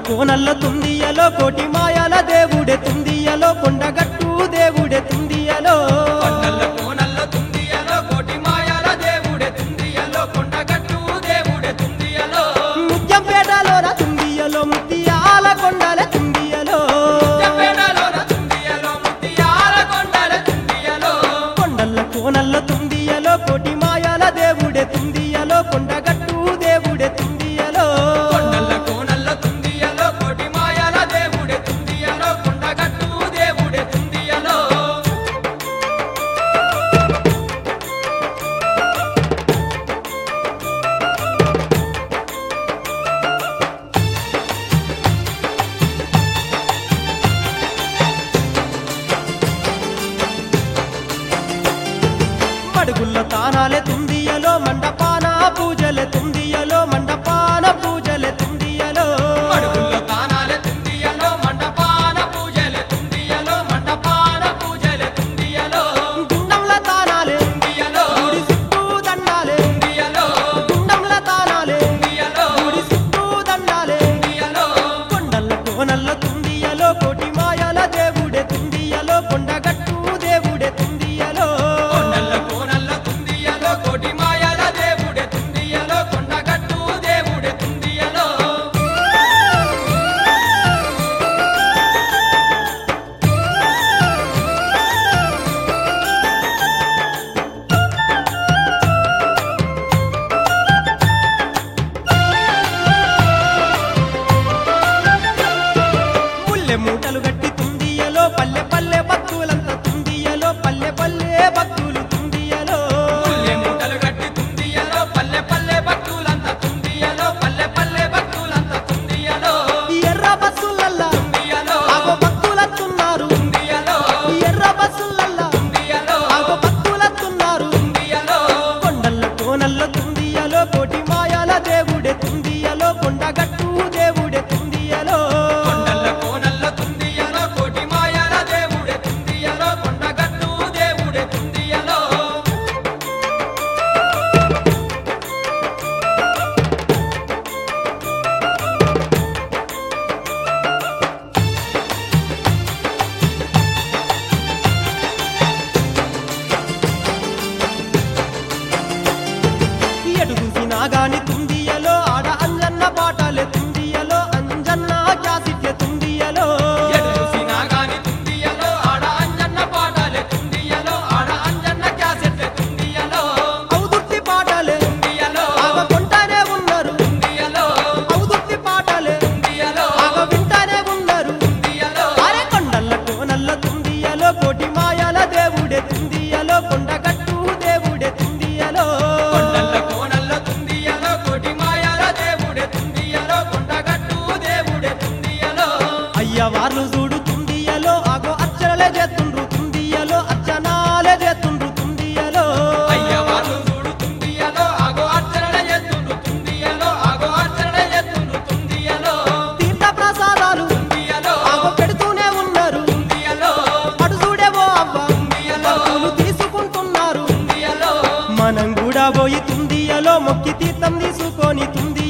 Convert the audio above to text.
కోనల్ల తుందియలో కోటి మాయాల దేవుడే తుందియలో కొండగట్టు దేవుడే తుందియలో కొండల్ల కోనల్ల తుందియలో కోటి మాయాల దేవుడే తుందియలో కొండగట్టు దేవుడే తుందియలో ముత్యంపేటలోన తుందియలో ముత్యాల కొండల తుందియలో చెప్పేడలోన తుందియలో ముత్యాల కొండల తుందియలో కొండల్ల కోనల్ల తుందియలో కోటి మాయాల దేవుడే తుందియలో కొండగట్టు దేవుడే తుందియలో కొండల్ల కోనల్ల తుందియలో కోటి మాయాల దేవుడే తుందియలో కొండగట్టు దేవుడే తుందియలో మడుగుల్ల తానాలే తుందియలో మండపాన పూజలే తుందియలో మండపాన పూజలే తుందియలో అడుగుల్ల తానాలే తుందియలో మండపాన పూజలే తుందియలో మండపాన పూజలే తుందియలో గుండంల తానాలే తుందియలో గుడి చుట్టూ దండాలే తుందియలో గుండంల తానాలే తుందియలో గుడి చుట్టూ దండాలే తుందియలో కొండల్ల కోనల్ల తుందియలో కోటి మాయాల దేవుడే తుందియలో కొండగట్టు దేవుడే తుందియలో కొండల్ల కోనల్ల తుందియలో కోటి మాయాల దేవుడే తుందియలో కొండగట్టు దేవుడే తుందియలో ముల్లె మూటలు గట్టి తుందియలో పల్లె పల్లె భక్తులంత తుందియలో పల్లె పల్లె భక్తులు తుందియలో పుల్లె మూటలు గట్టి తుందియలో పల్లె పల్లె భక్తులంతా తుందియలో పల్లె పల్లె భక్తులంతా తుందియలో ఎర్ర బస్సులల్లా తుందియలో ఆగో భక్తులత్తున్నారు తుందియలో ఎర్ర బస్సులల్లా తుందియలో ఆగో భక్తులత్తున్నారు తుందియలో కొండల్ల కోనల్ల తుందియలో కోటి మాయాల దేవుడే తుందియలో కొండగట్టు దేవుడే తుందియలో కొండల్ల కోనల్ల తుందియలో కోటి మాయాల దేవుడే తుందియలో కొండగట్టు దేవుడే తుందియలో ఎటు చూసినా గాని తుందియలో ఆడ అంజన్న పాటలే తుందియలో అంజన్న క్యాసిట్లే తుందియలో ఎటు చూసినా గాని తుందియలో ఆడ అంజన్న పాటలే తుందియలో ఆడ అంజన్న క్యాసెట్లే తుందియలో అవుదుర్తి పాటలే తుందియలో ఆగ కొంటానే ఉన్నారు తుందియలో అవుదుర్తి పాటలే తుందియలో ఆగ వింటానే ఉన్నారు తుందియలో అరే కొండల్ల కోనల్ల తుందియలో కోటి మాయాల దేవుడే తుందియలో కొండగట్టు దేవుడే తుందియలో కొండల్ల కోనల్ల తుందియలో కోటి మాయాల దేవుడే తుందియలో కొండగట్టు దేవుడే తుందియలో అయ్యవార్లు చూడు తుందియలో ఆగో అచ్చరలే చేతుండ్రు తుందియలో అచ్చనాలే చేతుండ్రు తుందియలో అయ్యవారు చూడు తుందియలో ఆగో అర్చన చేస్తుండ్రు తుందియలో ఆగో అర్చన చేస్తుండ్రు తుందియలో తీర్థ ప్రసాదాలు తుందియలో ఆగో పెడుతూనే ఉన్నారు తుందియలో అటు చూడేవో అవ్వ తుందియలో భక్తులు తీసుకుంటున్నారు తుందియలో మనం కూడా పోయి తుందియలో మొక్కి తీర్థం తీసుకొని తుందియలో